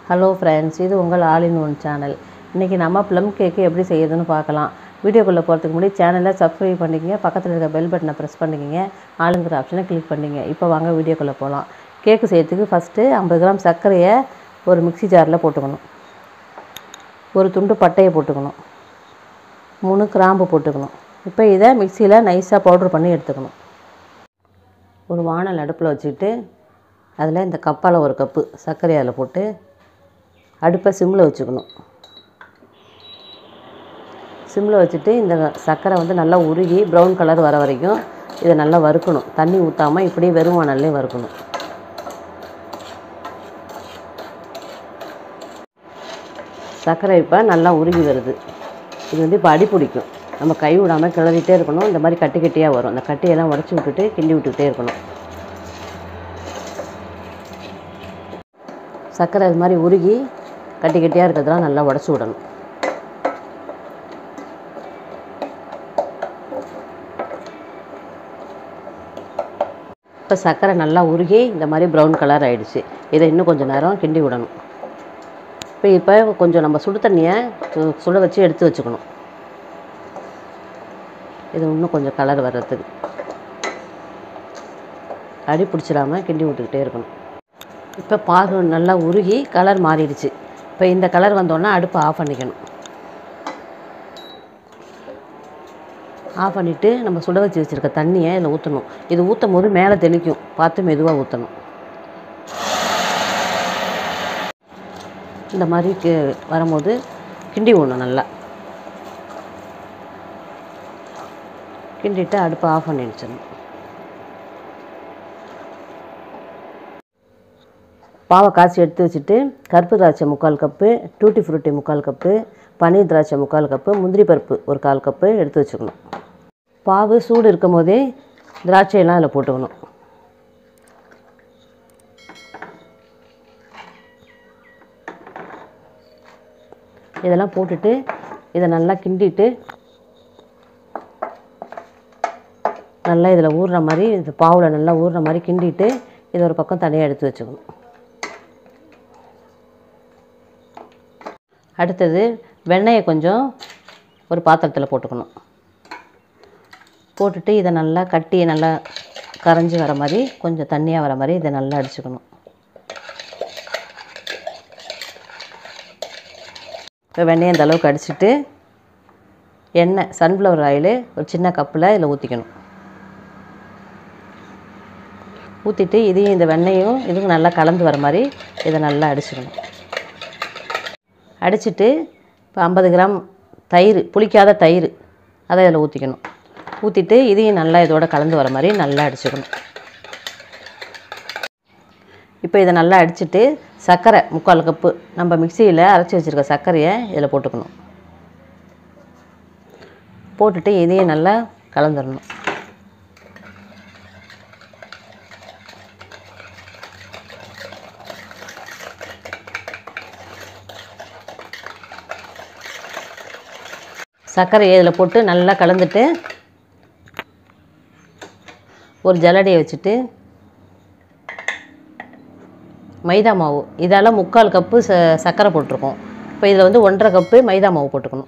hello friends இது உங்கள் all in one channel இன்றைக்கி நம்ம ப்ளம் கேக்கு எப்படி செய்யுதுன்னு பார்க்கலாம் வீடியோக்குள்ளே போகிறதுக்கு முன்னாடி சேனலை சப்ஸ்கிரைப் பண்ணிக்கங்க பக்கத்தில் இருக்க பெல் பட்டனை ப்ரெஸ் பண்ணிக்கங்க ஆளுங்கிற ஆப்ஷனை கிளிக் பண்ணிங்க இப்போ வாங்க வீடியோக்குள்ளே போகலாம் கேக்கு செய்யறதுக்கு ஃபஸ்ட்டு ஐம்பது கிராம் சர்க்கரையை ஒரு மிக்ஸி ஜாரில் போட்டுக்கணும் ஒரு துண்டு பட்டையை போட்டுக்கணும் மூணு கிராம்பு போட்டுக்கணும் இப்போ இதை மிக்சியில் நைஸாக பவுடர் பண்ணி எடுத்துக்கணும் ஒரு வானல் அடுப்பில் வச்சுக்கிட்டு அதில் இந்த கப்பால் ஒரு கப்பு சர்க்கரை அதில் போட்டு அடுப்பை சிம்மில் வச்சுக்கணும் சிம்மில் வச்சுட்டு இந்த சர்க்கரை வந்து நல்லா உருகி ப்ரௌன் கலர் வர வரைக்கும் இதை நல்லா வறுக்கணும் தண்ணி ஊற்றாமல் இப்படியே வெறும் வானல்லே வறுக்கணும் சர்க்கரை இப்போ நல்லா உருகி வருது இது வந்து இப்போ அடி பிடிக்கும் நம்ம கை விடாமல் கிளறிட்டே இருக்கணும் இந்த மாதிரி கட்டி கட்டியாக வரும் அந்த கட்டியெல்லாம் உடச்சி விட்டுட்டு கிண்டி விட்டுக்கிட்டே இருக்கணும் சர்க்கரை இது மாதிரி உருகி கட்டி கட்டியாக இருக்கிறதெல்லாம் நல்லா உடச்சி விடணும் இப்போ சர்க்கரை நல்லா உருகி இந்த மாதிரி ப்ரௌன் கலர் ஆயிடுச்சு இதை இன்னும் கொஞ்சம் நேரம் கிண்டி விடணும் இப்போ இப்போ கொஞ்சம் நம்ம சுடு தண்ணியை சு- சுட வச்சு எடுத்து வச்சுக்கணும் இது இன்னும் கொஞ்சம் கலர் வர்றதுக்கு அடி பிடிச்சிடாம கிண்டி விட்டுக்கிட்டே இருக்கணும் இப்போ பாகு நல்லா உருகி கலர் மாறிடுச்சு இப்போ இந்த கலர் வந்தோடனே அடுப்பை ஆஃப் பண்ணிக்கணும் ஆஃப் பண்ணிவிட்டு நம்ம சுட வச்சு வச்சுருக்க தண்ணியை இதில் ஊற்றணும் இது ஊற்றும் போது மேலே தெளிக்கும் பார்த்து மெதுவாக ஊற்றணும் இந்த மாதிரி கி வரும்போது கிண்டி விடணும் நல்லா கிண்டிட்டு அடுப்பை ஆஃப் பண்ணி வச்சிடணும் பாவை காய்ச்சி எடுத்து வச்சுட்டு கருப்பு திராட்சை முக்கால் கப்பு டூட்டி ஃப்ரூட்டி முக்கால் கப்பு பன்னீர் திராட்சை முக்கால் கப்பு முந்திரி பருப்பு ஒரு கால் கப்பு எடுத்து வச்சுக்கணும் பாவு சூடு இருக்கும் போதே திராட்சையெல்லாம் அதில் போட்டுக்கணும் இதெல்லாம் போட்டுட்டு இதை நல்லா கிண்டிட்டு நல்லா இதில் ஊறுற மாதிரி இந்த பாவில் நல்லா ஊறுற மாதிரி கிண்டிட்டு இதை ஒரு பக்கம் தனியாக எடுத்து வச்சுக்கணும் அடுத்தது வெண்ணெயை கொஞ்சம் ஒரு பாத்திரத்தில் போட்டுக்கணும் போட்டுட்டு இதை நல்லா கட்டி நல்லா கரைஞ்சி வர மாதிரி கொஞ்சம் தண்ணியாக வர மாதிரி இதை நல்லா அடிச்சுக்கணும் இப்போ வெண்ணெயை இந்த அளவுக்கு அடிச்சுட்டு எண்ணெய் சன்ஃப்ளவர் ஆயில் ஒரு சின்ன கப்பில் இதில் ஊற்றிக்கணும் ஊற்றிட்டு இதையும் இந்த வெண்ணெயும் இதுவும் நல்லா கலந்து வர மாதிரி இதை நல்லா அடிச்சுக்கணும் அடிச்சிட்டு இப்போ ஐம்பது கிராம் தயிர் புளிக்காத தயிர் அதை இதில் ஊற்றிக்கணும் ஊற்றிட்டு இதையும் நல்லா இதோட கலந்து வர மாதிரி நல்லா அடிச்சுக்கணும் இப்போ இதை நல்லா அடிச்சிட்டு சர்க்கரை முக்கால் கப்பு நம்ம மிக்சியில் அரைச்சி வச்சுருக்க சர்க்கரையை இதில் போட்டுக்கணும் போட்டுட்டு இதையும் நல்லா கலந்துடணும் சர்க்கரையை இதில் போட்டு நல்லா கலந்துட்டு ஒரு ஜல்லடையை வச்சுட்டு மைதா மாவு இதால் முக்கால் கப்பு ச சர்க்கரை போட்டிருக்கோம் இப்போ இதில் வந்து ஒன்றரை கப்பு மைதா மாவு போட்டுக்கணும்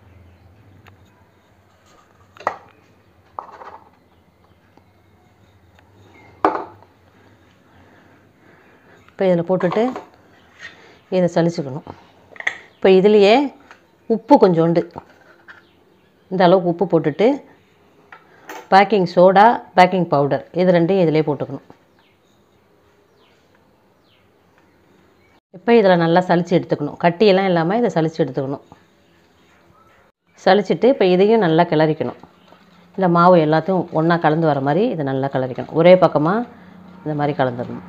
இப்போ இதில் போட்டுட்டு இதை சலிச்சுக்கணும் இப்போ இதுலேயே உப்பு கொஞ்சோண்டு இந்த அளவுக்கு உப்பு போட்டுட்டு பேக்கிங் சோடா பேக்கிங் பவுடர் இது ரெண்டையும் இதிலே போட்டுக்கணும் இப்போ இதில் நல்லா சலிச்சு எடுத்துக்கணும் கட்டியெல்லாம் இல்லாமல் இதை சலிச்சு எடுத்துக்கணும் சலிச்சிட்டு இப்போ இதையும் நல்லா கிளறிக்கணும் இந்த மாவு எல்லாத்தையும் ஒன்றா கலந்து வர மாதிரி இதை நல்லா கிளறிக்கணும் ஒரே பக்கமாக இந்த மாதிரி கலந்துடணும்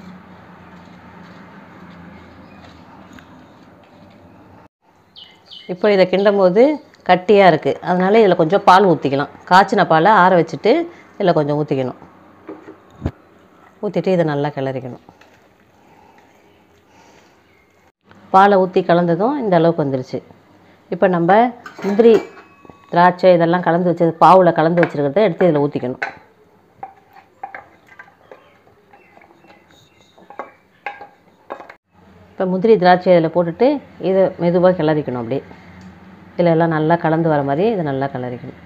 இப்போ இதை கிண்டும் போது கட்டியாக இருக்குது அதனால் இதில் கொஞ்சம் பால் ஊற்றிக்கலாம் காய்ச்சின பாலை ஆற வச்சுட்டு இதில் கொஞ்சம் ஊற்றிக்கணும் ஊற்றிட்டு இதை நல்லா கிளறிக்கணும் பாலை ஊற்றி கலந்ததும் இந்த அளவுக்கு வந்துருச்சு இப்போ நம்ம முந்திரி திராட்சை இதெல்லாம் கலந்து வச்சது பாவில் கலந்து வச்சுருக்கிறத எடுத்து இதில் ஊற்றிக்கணும் இப்போ முந்திரி திராட்சை இதில் போட்டுட்டு இதை மெதுவாக கிளறிக்கணும் அப்படியே இதில் எல்லாம் நல்லா கலந்து வர மாதிரி இதை நல்லா கிளறிக்கணும்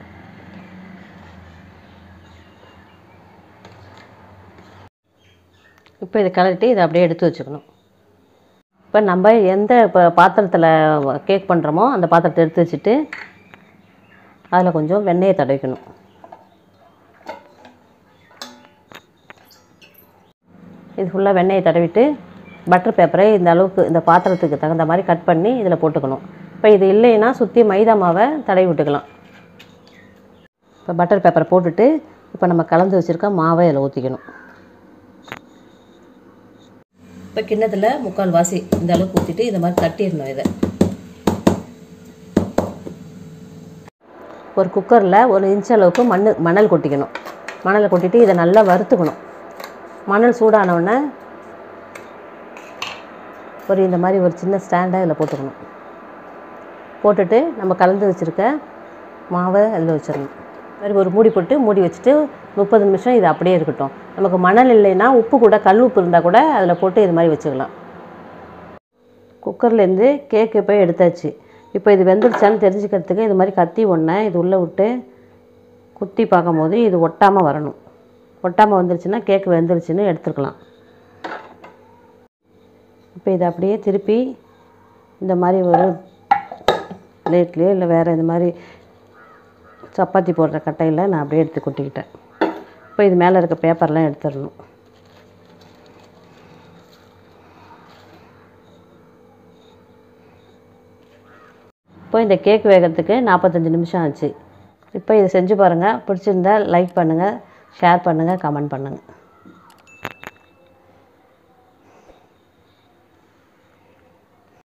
இப்போ இதை கிளறிட்டு இதை அப்படியே எடுத்து வச்சுக்கணும் இப்போ நம்ம எந்த இப்போ பாத்திரத்தில் கேக் பண்ணுறோமோ அந்த பாத்திரத்தை எடுத்து வச்சுட்டு அதில் கொஞ்சம் வெண்ணெயை தடவிக்கணும் இது ஃபுல்லாக வெண்ணெயை தடவிட்டு பட்டர் பேப்பரை இந்த அளவுக்கு இந்த பாத்திரத்துக்கு தகுந்த மாதிரி கட் பண்ணி இதில் போட்டுக்கணும் இப்போ இது இல்லைன்னா சுற்றி மைதா மாவை தடவி விட்டுக்கலாம் இப்போ பட்டர் பேப்பரை போட்டுட்டு இப்போ நம்ம கலந்து வச்சுருக்க மாவை இதில் ஊற்றிக்கணும் இப்போ கிண்ணத்தில் முக்கால் வாசி இந்த அளவுக்கு ஊற்றிட்டு இந்த மாதிரி தட்டிடணும் இதை ஒரு குக்கரில் ஒரு இன்ச் அளவுக்கு மண் மணல் கொட்டிக்கணும் மணலை கொட்டிட்டு இதை நல்லா வறுத்துக்கணும் மணல் சூடானவுடனே ஒரு இந்த மாதிரி ஒரு சின்ன ஸ்டாண்டை இதில் போட்டுக்கணும் போட்டுட்டு நம்ம கலந்து வச்சுருக்க மாவை அதில் வச்சிடணும் மாதிரி ஒரு மூடி போட்டு மூடி வச்சுட்டு முப்பது நிமிஷம் இது அப்படியே இருக்கட்டும் நமக்கு மணல் இல்லைன்னா உப்பு கூட கல் உப்பு இருந்தால் கூட அதில் போட்டு இது மாதிரி வச்சுக்கலாம் குக்கர்லேருந்து கேக்கு போய் எடுத்தாச்சு இப்போ இது வெந்துருச்சான்னு தெரிஞ்சுக்கிறதுக்கு இது மாதிரி கத்தி ஒன்றை இது உள்ளே விட்டு குத்தி பார்க்கும்போது இது ஒட்டாமல் வரணும் ஒட்டாமல் வந்துருச்சுன்னா கேக்கு வெந்துருச்சுன்னு எடுத்துக்கலாம் இப்போ இதை அப்படியே திருப்பி இந்த மாதிரி ஒரு பிளேட்லேயோ இல்லை வேறு இந்த மாதிரி சப்பாத்தி போடுற கட்டையில் நான் அப்படியே எடுத்து கொட்டிக்கிட்டேன் இப்போ இது மேலே இருக்க பேப்பர்லாம் எடுத்துடணும் இப்போ இந்த கேக் வேகிறதுக்கு நாற்பத்தஞ்சு நிமிஷம் ஆச்சு இப்போ இதை செஞ்சு பாருங்கள் பிடிச்சிருந்தா லைக் பண்ணுங்கள் ஷேர் பண்ணுங்கள் கமெண்ட் பண்ணுங்கள்